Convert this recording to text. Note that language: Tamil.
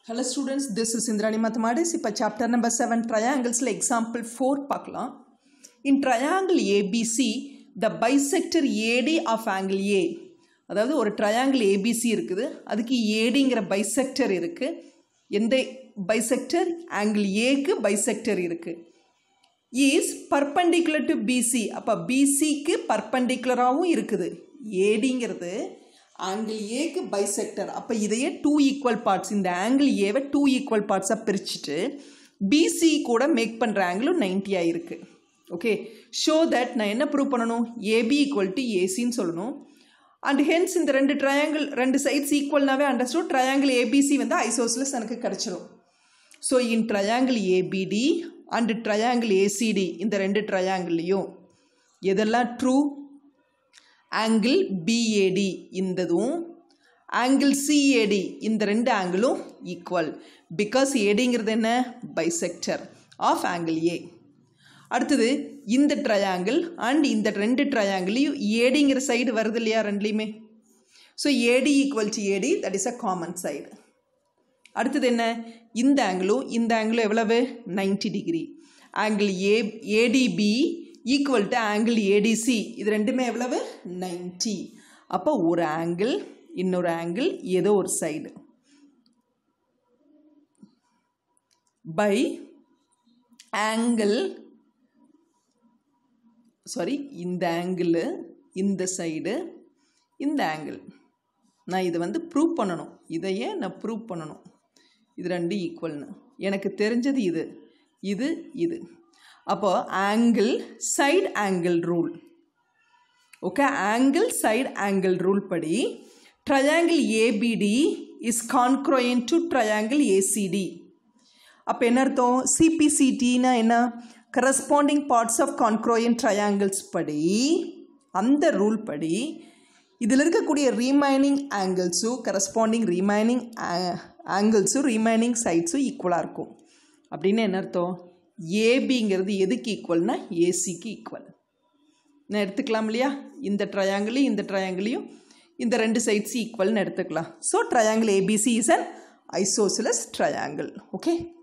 Hello students, this is Indrani Mathematics. இப்போ chapter number 7 trianglesல example 4 பார்க்கலாம். In triangle ABC, the bisector AD of angle A அதாவது ஒரு triangle ABC இருக்குது அதுக்கு ADங்கிற bisector இருக்கு எந்த bisector angle Aக்கு bisector இருக்கு is perpendicular to BC அப்போ BCக்கு பர்பண்டிகுலராகவும் இருக்குது ஏடிங்கிறது ஆங்கிள் ஏக்கு பைசெக்டர் அப்போ இதையே டூ ஈக்குவல் பார்ட்ஸ் இந்த ஆங்கிள் ஏவை டூ ஈக்குவல் பார்ட்ஸாக பிரிச்சுட்டு பிசி கூட மேக் பண்ணுற ஆங்கிளும் நைன்ட்டியாக இருக்குது ஓகே ஷோ தட் நான் என்ன ப்ரூவ் பண்ணணும் ஏபி ஈக்குவல் டு ஏசின்னு சொல்லணும் அண்ட் ஹென்ஸ் இந்த ரெண்டு ட்ரையாங்கிள் ரெண்டு சைட்ஸ் ஈக்குவல்னாவே அண்டர்ஸ்டூட் ட்ரையாங்கிள் ஏபிசி வந்து ஐசோஸ்லஸ் எனக்கு கிடச்சிரும் so in triangle ABD and triangle ACD இந்த ரெண்டு ட்ரையாங்கிள்லையும் எதெல்லாம் ட்ரூ ஆங்கிள் பிஏடி இந்ததும் ஆங்கிள் சிஏடி இந்த ரெண்டு ஆங்கிளும் ஈக்குவல் பிகாஸ் ஏடிங்கிறது என்ன பைசெக்டர் ஆஃப் ஆங்கிள் ஏ அடுத்தது இந்த ட்ரையாங்கிள் அண்ட் இந்த ரெண்டு ட்ரையாங்கிளையும் ஏடிங்கிற சைடு வருது இல்லையா ரெண்டுலேயுமே so AD equal to AD that is a common side அடுத்தது என்ன இந்த ஆங்கிளும் இந்த ஆங்கிளும் எவ்வளவு ninety degree angle A ADB equal to angle ADC இது ரெண்டுமே எவ்வளவு நைன்டி அப்போ ஒரு ஆங்கிள் இன்னொரு ஆங்கிள் ஏதோ ஒரு சைடு பை ஆங்கிள் சாரி இந்த ஆங்கிள் இந்த சைடு இந்த ஆங்கிள் நான் இதை வந்து ப்ரூவ் பண்ணணும் இதையே நான் ப்ரூவ் பண்ணணும் இது ரெண்டு ஈக்குவல்னு எனக்கு தெரிஞ்சது இது இது இது அப்போ angle side angle rule okay angle side angle rule படி triangle ABD is congruent to triangle ACD அப்போ என்ன அர்த்தம் சிபிசிடினா என்ன corresponding parts of congruent triangles படி அந்த ரூல் படி இதில் இருக்கக்கூடிய ரீமைனிங் ஆங்கிள்ஸும் கரஸ்பாண்டிங் ரீமைனிங் ஆங்கிள்ஸும் ரீமைனிங் சைட்ஸும் ஈக்குவலாக இருக்கும் அப்படின்னு என்ன அர்த்தம் ஏபிங்கிறது எதுக்கு ஈக்குவல்னா ஏசிக்கு ஈக்குவல் நான் எடுத்துக்கலாம் இல்லையா இந்த ட்ரையாங்கிளையும் இந்த ட்ரையாங்கிளையும் இந்த ரெண்டு சைட்ஸ் ஈக்குவல்னு எடுத்துக்கலாம் so triangle ABC is an isosceles triangle okay